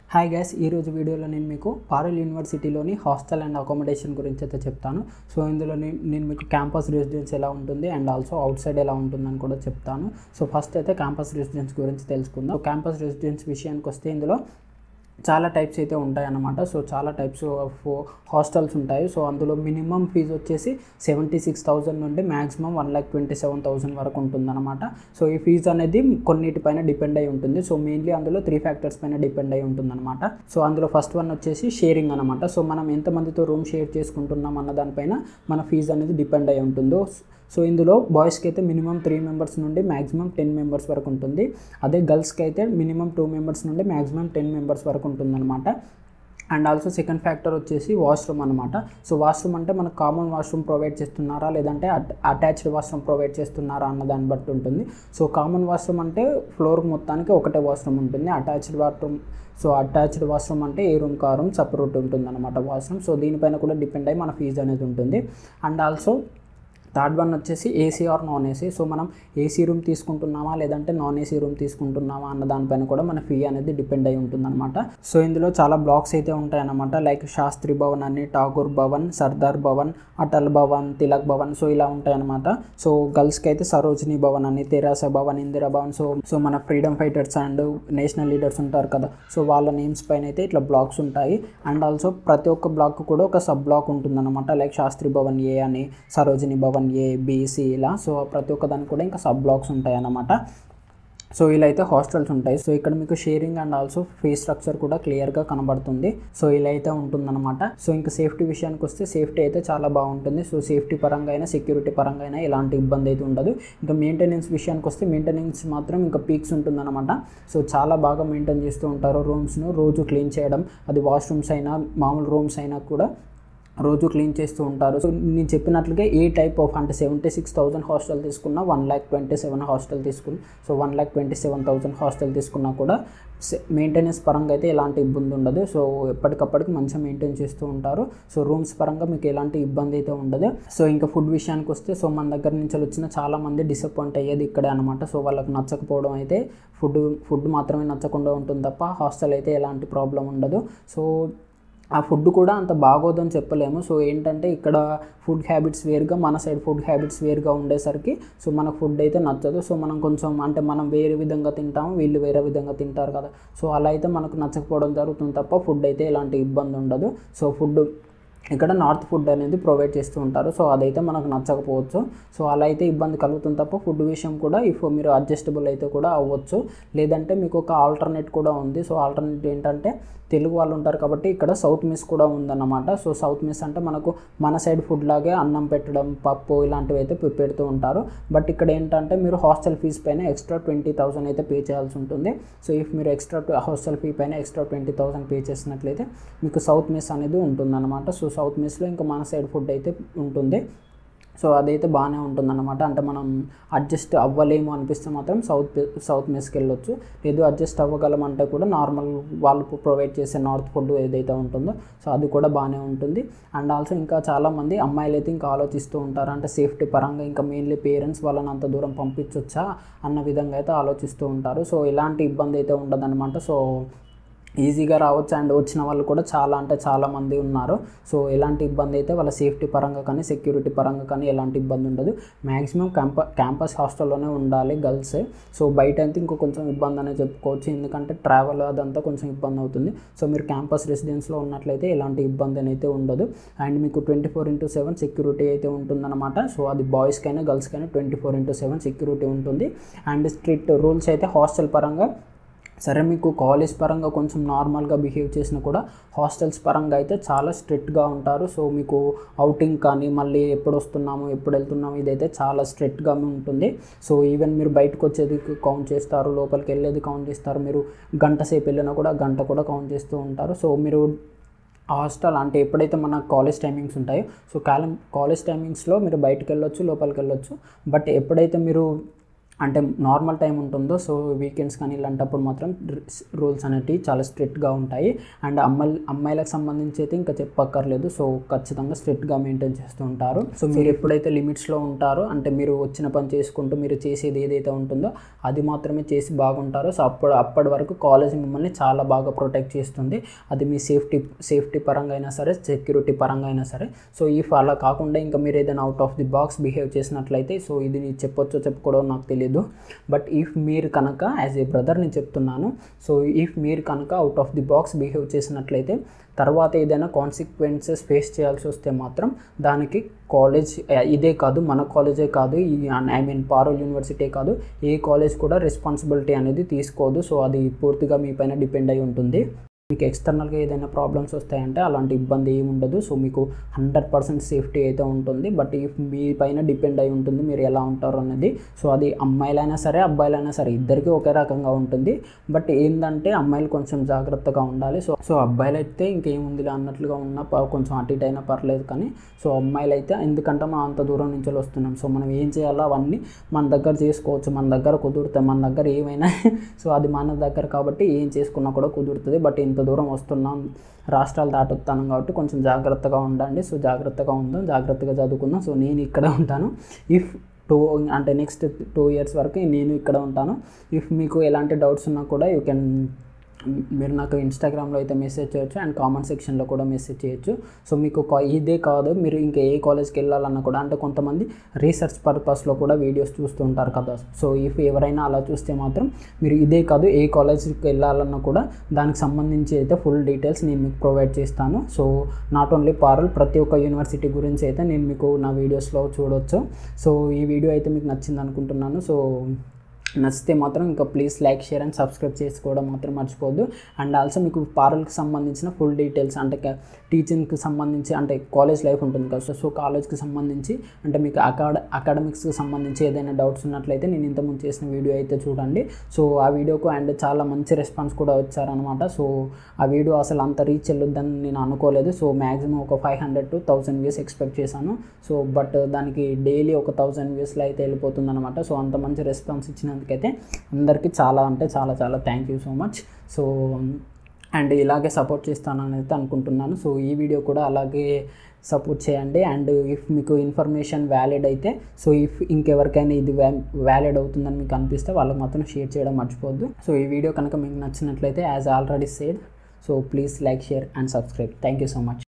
hi gas ఈరోజు వీడియోలో నేను మీకు పారల్ యూనివర్సిటీలోని హాస్టల్ అండ్ అకామిడేషన్ గురించి అయితే చెప్తాను సో ఇందులో నేను నేను మీకు క్యాంపస్ రెసిడెన్స్ ఎలా ఉంటుంది అండ్ ఆల్సో అవుట్ సైడ్ ఎలా ఉంటుందని కూడా చెప్తాను సో ఫస్ట్ అయితే క్యాంపస్ రెసిడెన్స్ గురించి తెలుసుకుందాం క్యాంపస్ రెసిడెన్స్ విషయానికి వస్తే ఇందులో చాలా టైప్స్ అయితే ఉంటాయన్నమాట సో చాలా టైప్స్ ఆఫ్ హాస్టల్స్ ఉంటాయి సో అందులో మినిమం ఫీజు వచ్చేసి సెవెంటీ సిక్స్ థౌజండ్ నుండి maximum one lakh twenty seven thousand వరకు ఉంటుందన్నమాట సో ఈ ఫీజు అనేది కొన్నిటిపైన డిపెండ్ అయి ఉంటుంది సో మెయిన్లీ అందులో త్రీ ఫ్యాక్టర్స్ పైన డిపెండ్ అయి ఉంటుందన్నమాట సో అందులో ఫస్ట్ వన్ వచ్చేసి షేరింగ్ అనమాట సో మనం ఎంతమందితో రూమ్ షేర్ చేసుకుంటున్నాం అన్న దానిపైన మన ఫీజు అనేది డిపెండ్ అయి ఉంటుందో సో ఇందులో బాయ్స్కి అయితే మినిమం త్రీ మెంబర్స్ నుండి మ్యాక్సిమం టెన్ మెంబర్స్ వరకు ఉంటుంది అదే గర్ల్స్కి అయితే మినిమం టూ మెంబర్స్ నుండి మ్యాక్సిమం టెన్ మెంబర్స్ వరకు ఉంటుందన్నమాట అండ్ ఆల్సో సెకండ్ ఫ్యాక్టర్ వచ్చేసి వాష్రూమ్ అనమాట సో వాష్రూమ్ అంటే మనకు కామన్ వాష్రూమ్ ప్రొవైడ్ చేస్తున్నారా లేదంటే అటాచ్డ్ వాష్రూమ్ ప్రొవైడ్ చేస్తున్నారా అన్న దాన్ని బట్టి ఉంటుంది సో కామన్ వాష్రూమ్ అంటే ఫ్లోర్ మొత్తానికి ఒకటే వాష్రూమ్ ఉంటుంది attached bathroom so attached washroom అంటే ఏ రూమ్ కా రూమ్ సపరేట్ ఉంటుంది అనమాట వాష్రూమ్ సో దీనిపైన కూడా డిపెండ్ అయ్యి మన ఫీజు అనేది ఉంటుంది అండ్ ఆల్సో థర్డ్ వన్ వచ్చేసి AC or non AC so మనం ఏసీ రూమ్ తీసుకుంటున్నామా లేదంటే నాన్ ఏసీ రూమ్ తీసుకుంటున్నామా అన్న దానిపైన కూడా మన ఫీ అనేది డిపెండ్ అయి ఉంటుందన్నమాట సో ఇందులో చాలా బ్లాక్స్ అయితే ఉంటాయన్నమాట లైక్ శాస్త్రి భవన్ అని ఠాగూర్ భవన్ సర్దార్ భవన్ అటల్ భవన్ తిలక్ భవన్ సో ఇలా ఉంటాయన్నమాట సో గర్ల్స్కి అయితే సరోజిని భవన్ అని తెరాస భవన్ ఇందిరా భవన్ సో సో మన freedom fighters and national leaders ఉంటారు కదా సో వాళ్ళ నేమ్స్ పైన అయితే ఇట్లా బ్లాక్స్ ఉంటాయి అండ్ ఆల్సో ప్రతి ఒక్క బ్లాక్ కూడా ఒక సబ్ బ్లాక్ ఉంటుందన్నమాట లైక్ శాస్త్రి భవన్ ఏ అని సరోజిని భవన్ ఏ బీసీ ఇలా సో ప్రతి ఒక్క దానికి కూడా ఇంకా సబ్ బ్లాక్స్ ఉంటాయి అన్నమాట సో ఇలా అయితే హాస్టల్స్ ఉంటాయి సో ఇక్కడ మీకు sharing and also fee structure కూడా క్లియర్గా కనబడుతుంది సో ఇలా అయితే ఉంటుందన్నమాట సో ఇంకా సేఫ్టీ విషయానికి వస్తే సేఫ్టీ అయితే చాలా బాగుంటుంది సో సేఫ్టీ పరంగా అయినా సెక్యూరిటీ పరంగా అయినా ఎలాంటి ఇబ్బంది అయితే ఉండదు ఇంకా మెయింటెనెన్స్ విషయానికి వస్తే మెయింటెనెన్స్ మాత్రం ఇంకా పీక్స్ ఉంటుందన్నమాట సో చాలా బాగా మెయింటైన్ చేస్తూ ఉంటారు రూమ్స్ను రోజు క్లీన్ చేయడం అది వాష్రూమ్స్ అయినా మామూలు రూమ్స్ అయినా కూడా రోజు క్లీన్ చేస్తూ ఉంటారు సో నేను చెప్పినట్లుగా ఏ టైప్ ఆఫ్ అంటే సెవెంటీ సిక్స్ థౌసండ్ హాస్టల్ తీసుకున్నా one lakh twenty seven hostel తీసుకుని so one lakh twenty seven thousand hostel తీసుకున్నా కూడా మెయింటెనెన్స్ పరంగా అయితే ఎలాంటి ఇబ్బంది ఉండదు సో ఎప్పటికప్పటికి మంచిగా మెయింటైన్ చేస్తూ ఉంటారు సో రూమ్స్ పరంగా మీకు ఎలాంటి ఇబ్బంది అయితే ఉండదు సో ఇంకా ఫుడ్ విషయానికి వస్తే సో మన దగ్గర నుంచి వచ్చిన చాలా మంది డిసప్పాయింట్ అయ్యేది ఇక్కడే అనమాట సో వాళ్ళకి నచ్చకపోవడం అయితే ఫుడ్ ఫుడ్ మాత్రమే నచ్చకుండా ఉంటుంది తప్ప హాస్టల్ అయితే ఎలాంటి ప్రాబ్లం ఉండదు సో ఆ ఫుడ్ కూడా అంత బాగోదని చెప్పలేము సో ఏంటంటే ఇక్కడ ఫుడ్ హ్యాబిట్స్ వేరుగా మన సైడ్ ఫుడ్ హ్యాబిట్స్ వేరుగా ఉండేసరికి సో మనకు ఫుడ్ అయితే నచ్చదు సో మనం కొంచెం అంటే మనం వేరే విధంగా తింటాము వీళ్ళు వేరే విధంగా తింటారు కదా సో అలా అయితే మనకు నచ్చకపోవడం జరుగుతుంది తప్ప ఫుడ్ అయితే ఎలాంటి ఇబ్బంది ఉండదు సో ఫుడ్ ఇక్కడ నార్త్ ఫుడ్ అనేది ప్రొవైడ్ చేస్తూ ఉంటారు సో అదైతే మనకు నచ్చకపోవచ్చు సో అలా అయితే ఇబ్బంది కలుగుతుంది తప్ప ఫుడ్ విషయం కూడా ఇఫ్ మీరు అడ్జస్టబుల్ అయితే కూడా అవ్వచ్చు లేదంటే మీకు ఒక ఆల్టర్నేట్ కూడా ఉంది సో ఆల్టర్నేట్ ఏంటంటే తెలుగు వాళ్ళు ఉంటారు కాబట్టి ఇక్కడ సౌత్ మిస్ కూడా ఉందన్నమాట సో సౌత్ మిస్ అంటే మనకు మన సైడ్ ఫుడ్ లాగే అన్నం పెట్టడం పప్పు ఇలాంటివి అయితే పెడుతూ ఉంటారు బట్ ఇక్కడ ఏంటంటే మీరు హాస్టల్ ఫీజ్ పైన ఎక్స్ట్రా ట్వంటీ థౌసండ్ అయితే పే చేయాల్సి ఉంటుంది సో ఇఫ్ మీరు ఎక్స్ట్రా హాస్టల్ ఫీ పైన ఎక్స్ట్రా ట్వంటీ థౌసండ్ పే చేసినట్లయితే మీకు సౌత్ మిస్ అనేది ఉంటుందన్నమాట సో సౌత్ మిస్లో ఇంకా మన సైడ్ ఫుడ్ అయితే ఉంటుంది సో అదైతే బాగానే ఉంటుందన్నమాట అంటే మనం అడ్జస్ట్ అవ్వలేము అనిపిస్తే మాత్రం సౌత్ సౌత్ మెస్కి వెళ్ళొచ్చు లేదు అడ్జస్ట్ అవ్వగలం అంటే కూడా నార్మల్ వాళ్ళు ప్రొవైడ్ చేసే నార్త్ ఫుడ్ ఏదైతే ఉంటుందో సో అది కూడా బాగానే ఉంటుంది అండ్ ఆల్సో ఇంకా చాలామంది అమ్మాయిలు అయితే ఇంకా ఆలోచిస్తూ ఉంటారు అంటే సేఫ్టీ పరంగా ఇంకా మెయిన్లీ పేరెంట్స్ వాళ్ళని అంత దూరం పంపించవచ్చా అన్న విధంగా అయితే ఆలోచిస్తూ ఉంటారు సో ఎలాంటి ఇబ్బంది అయితే ఉండదన్నమాట సో ఈజీగా రావచ్చు అండ్ వచ్చిన వాళ్ళు కూడా చాలా అంటే చాలా మంది ఉన్నారు సో ఎలాంటి ఇబ్బంది అయితే వాళ్ళ సేఫ్టీ పరంగా కానీ సెక్యూరిటీ పరంగా కానీ ఎలాంటి ఇబ్బంది ఉండదు మ్యాక్సిమం క్యాంప క్యాంపస్ హాస్టల్లోనే ఉండాలి గర్ల్స్ సో బయట అయితే ఇంకో కొంచెం ఇబ్బంది అనే చెప్పుకోవచ్చు ఎందుకంటే ట్రావెల్ అదంతా కొంచెం ఇబ్బంది అవుతుంది సో మీరు క్యాంపస్ రెసిడెన్స్లో ఉన్నట్లయితే ఎలాంటి ఇబ్బంది అయితే ఉండదు అండ్ మీకు twenty four into seven security అయితే ఉంటుందన్నమాట సో అది బాయ్స్కైనా గర్ల్స్కైనా twenty four into seven security ఉంటుంది అండ్ స్ట్రిక్ట్ రూల్స్ అయితే హాస్టల్ పరంగా సరే మీకు కాలేజ్ పరంగా కొంచెం నార్మల్గా బిహేవ్ చేసినా కూడా హాస్టల్స్ పరంగా అయితే చాలా స్ట్రిక్ట్గా ఉంటారు సో మీకు అవుటింగ్ కానీ మళ్ళీ ఎప్పుడు వస్తున్నాము ఎప్పుడు వెళ్తున్నాము ఇదైతే చాలా స్ట్రిక్ట్గా ఉంటుంది సో ఈవెన్ మీరు బయటకు వచ్చేది కౌంట్ చేస్తారు లోపలికి వెళ్ళేది కౌంట్ చేస్తారు మీరు గంట సేపు వెళ్ళినా కూడా గంట కూడా కౌంట్ చేస్తూ ఉంటారు సో మీరు హాస్టల్ అంటే ఎప్పుడైతే మన కాలేజ్ టైమింగ్స్ ఉంటాయో సో కాలం కాలేజ్ టైమింగ్స్లో మీరు బయటకు వెళ్ళొచ్చు లోపలికి వెళ్ళొచ్చు బట్ ఎప్పుడైతే మీరు అంటే నార్మల్ టైం ఉంటుందో సో వీకెండ్స్ కానీ ఇలాంటప్పుడు మాత్రం రూల్స్ అనేటివి చాలా స్ట్రిక్ట్గా ఉంటాయి అండ్ అమ్మాయి అమ్మాయిలకు సంబంధించి అయితే ఇంకా చెప్పక్కర్లేదు సో ఖచ్చితంగా స్ట్రిక్ట్గా మెయింటైన్ చేస్తూ ఉంటారు సో మీరు ఎప్పుడైతే లిమిట్స్లో ఉంటారో అంటే మీరు వచ్చిన పని చేసుకుంటూ మీరు చేసేది ఏదైతే ఉంటుందో అది మాత్రమే చేసి బాగుంటారో సో అప్పుడు అప్పటి వరకు కాలేజ్ మిమ్మల్ని చాలా బాగా ప్రొటెక్ట్ చేస్తుంది అది మీ సేఫ్టీ సేఫ్టీ పరంగా అయినా సరే సెక్యూరిటీ పరంగా అయినా సరే సో ఇఫ్ అలా కాకుండా ఇంకా మీరు ఏదైనా out of the box behave చేసినట్లయితే సో ఇది నేను చెప్పొచ్చో చెప్పుకోవడం నాకు తెలియదు బట్ ఇఫ్ మీరు కనుక యాజ్ ఏ బ్రదర్ నేను చెప్తున్నాను సో ఇఫ్ మీరు కనుక out of the box behave చేసినట్లయితే తర్వాత ఏదైనా కాన్సిక్వెన్సెస్ ఫేస్ చేయాల్సి వస్తే మాత్రం దానికి కాలేజ్ ఇదే కాదు మన కాలేజే కాదు ఈ ఐ మీన్ పారోల్ యూనివర్సిటీ కాదు ఏ కాలేజ్ కూడా రెస్పాన్సిబిలిటీ అనేది తీసుకోదు సో అది పూర్తిగా మీ పైన డిపెండ్ అయి ఉంటుంది మీకు ఎక్స్టర్నల్గా ఏదైనా ప్రాబ్లమ్స్ వస్తాయంటే అలాంటి ఇబ్బంది ఏమి ఉండదు సో మీకు హండ్రెడ్ పర్సెంట్ సేఫ్టీ అయితే ఉంటుంది బట్ ఇఫ్ మీ పైన డిపెండ్ అయి ఉంటుంది మీరు ఎలా ఉంటారు అన్నది సో అది అమ్మాయిలైనా సరే అబ్బాయిలైనా సరే ఇద్దరికీ ఒకే రకంగా ఉంటుంది బట్ ఏంటంటే అమ్మాయిలు కొంచెం జాగ్రత్తగా ఉండాలి సో సో అబ్బాయిలు అయితే ఇంకేముందిలే అన్నట్లుగా ఉన్న ప- కొంచెం అటు ఇటు అయినా పర్లేదు కానీ సో అమ్మాయిలు అయితే ఎందుకంటే మనం అంత దూరం నుంచి వస్తున్నాం సో మనం ఏం చేయాలో అవన్నీ మన దగ్గర చేసుకోవచ్చు మన దగ్గర కుదురుతాయి మన దగ్గర ఏమైనా సో అది మన దగ్గర కాబట్టి ఏం చేసుకున్నా కూడా కుదురుతుంది బట్ ఇంత దూరం వస్తున్నాం రాష్ట్రాలు దాటుతాను కాబట్టి కొంచెం జాగ్రత్తగా ఉండండి సో జాగ్రత్తగా ఉందాం జాగ్రత్తగా చదువుకుందాం సో నేను ఇక్కడ ఉంటాను ఇఫ్ టూ అంటే నెక్స్ట్ టూ ఇయర్స్ వరకు నేను ఇక్కడ ఉంటాను ఇఫ్ మీకు ఎలాంటి డౌట్స్ ఉన్నా కూడా యూ కెన్ మీరు నాకు ఇన్స్టాగ్రామ్లో అయితే మెసేజ్ చేయొచ్చు అండ్ కామెంట్ సెక్షన్లో కూడా మెసేజ్ చేయొచ్చు సో మీకు కా- ఇదే కాదు మీరు ఇంకా ఏ కాలేజ్కి వెళ్ళాలన్నా కూడా అంటే కొంతమంది రీసెర్చ్ పర్పస్లో కూడా వీడియోస్ చూస్తూ ఉంటారు కదా సో ఇఫ్ ఎవరైనా అలా చూస్తే మాత్రం మీరు ఇదే కాదు ఏ కాలేజ్కి వెళ్ళాలన్నా కూడా దానికి సంబంధించి అయితే ఫుల్ డీటెయిల్స్ నేను మీకు ప్రొవైడ్ చేస్తాను సో నాట్ ఓన్లీ పారల్ ప్రతి ఒక్క యూనివర్సిటీ గురించి అయితే నేను మీకు నా వీడియోస్లో చూడొచ్చు సో ఈ వీడియో అయితే మీకు నచ్చింది అనుకుంటున్నాను సో నచ్చితే మాత్రం ఇంకా please like share and subscribe చేసుకోవడం మాత్రం మర్చిపోవద్దు అండ్ ఆల్సో మీకు పారల్కి సంబంధించిన ఫుల్ డీటెయిల్స్ అంటే టీచింగ్కి సంబంధించి అంటే కాలేజ్ లైఫ్ ఉంటుంది కదా సో- సో కాలేజ్కి సంబంధించి అంటే మీకు అకాడ అకాడమిక్స్కి సంబంధించి ఏదైనా డౌట్స్ ఉన్నట్లయితే నేను ఇంతకుముందు చేసిన వీడియో అయితే చూడండి సో ఆ వీడియోకు అండ్ చాలా మంచి రెస్పాన్స్ కూడా వచ్చారనమాట సో ఆ వీడియో అసలు అంత రీచ్ వెళ్ళొద్దని నేను అనుకోలేదు సో మ్యాక్సిమం ఒక five hundred to thousand views expect చేశాను సో బట్ దానికి డైలీ ఒక థౌసండ్ వ్యూస్లో అయితే వెళ్ళిపోతుంది అనమాట సో అంత మంచి రెస్పాన్స్ ఇచ్చినందుకైతే అందరికీ చాలా అంటే చాలా చాలా thank you so much so and ఇలాగే సపోర్ట్ చేస్తానని అయితే అనుకుంటున్నాను సో ఈ వీడియో కూడా అలాగే సపోర్ట్ చేయండి అండ్ ఇఫ్ మీకు ఇన్ఫర్మేషన్ వ్యాలిడ్ అయితే సో ఇఫ్ ఇంకెవరికైనా ఇది వ్యాలిడ్ అవుతుందని మీకు అనిపిస్తే వాళ్ళకి మాత్రం షేర్ చేయడం మర్చిపోవద్దు సో ఈ వీడియో కనుక మీకు నచ్చినట్లయితే as already said so please like share and subscribe thank you so much